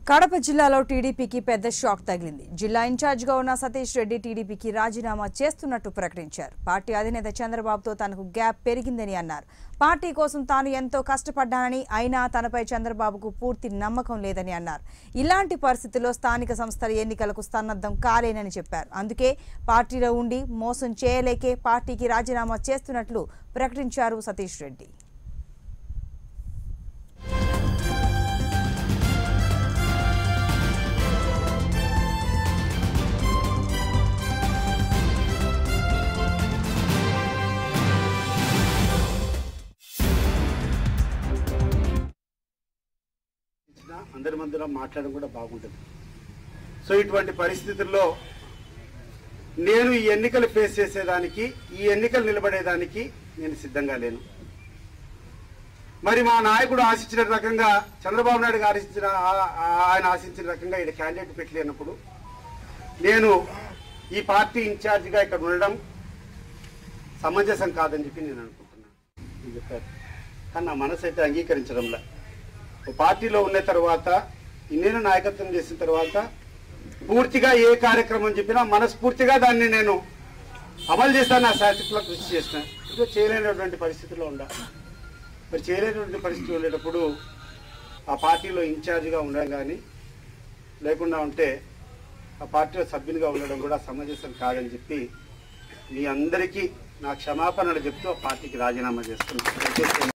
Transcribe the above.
కడప జిల్లాలో టీడీపీకి పెద్ద షాక్ తగిలింది జిల్లా ఇన్ఛార్జిగా ఉన్న సతీష్ రెడ్డి టీడీపీకి రాజీనామా చేస్తున్నట్టు ప్రకటించారు పార్టీ అధినేత చంద్రబాబుతో తనకు గ్యాప్ పెరిగిందని అన్నారు పార్టీ కోసం తాను ఎంతో కష్టపడ్డానని అయినా తనపై చంద్రబాబుకు పూర్తి నమ్మకం లేదని అన్నారు ఇలాంటి పరిస్థితుల్లో స్థానిక సంస్థల ఎన్నికలకు సన్నద్ధం కాలేనని చెప్పారు అందుకే పార్టీలో ఉండి మోసం చేయలేకే పార్టీకి రాజీనామా చేస్తున్నట్లు ప్రకటించారు సతీష్ రెడ్డి ఇచ్చినా అందరి మధ్యలో మాట్లాడడం కూడా బాగుంటుంది సో ఇటువంటి పరిస్థితుల్లో నేను ఈ ఎన్నికలు ఫేస్ చేసేదానికి ఈ ఎన్నికలు నిలబడేదానికి నేను సిద్ధంగా లేను మరి మా నాయకుడు ఆశించిన రకంగా చంద్రబాబు నాయుడు గారు ఆశించిన ఆ- ఆ- ఆయన ఆశించిన రకంగా ఇక్కడ క్యాండిడేట్ పెట్టలేనప్పుడు నేను ఈ పార్టీ ఇన్ఛార్జిగా ఇక్కడ ఉండడం సమంజసం కాదని చెప్పి నేను అనుకుంటున్నాను అని చెప్పారు కానీ నా మనసు అయితే అంగీకరించడంలా ఓ పార్టీలో ఉన్న తర్వాత ఇన్నేళ్ళు నాయకత్వం చేసిన తర్వాత పూర్తిగా ఏ కార్యక్రమం చెప్పినా మనస్ఫూర్తిగా దాన్ని నేను అమలు చేస్తాను నా శాస్త్రంలో కృషి చేసిన ఇదో చేయలేనటువంటి పరిస్థితిలో ఉండ మరి చేయలేనటువంటి పరిస్థితి ఉండేటప్పుడు ఆ పార్టీలో ఇన్ఛార్జిగా ఉండడం కానీ లేకుండా ఉంటే ఆ పార్టీలో సభ్యునిగా ఉండడం కూడా సమంజసం కాదని చెప్పి మీ అందరికీ నా క్షమాపణలు చెప్తూ ఆ పార్టీకి రాజీనామా చేస్తున్నాను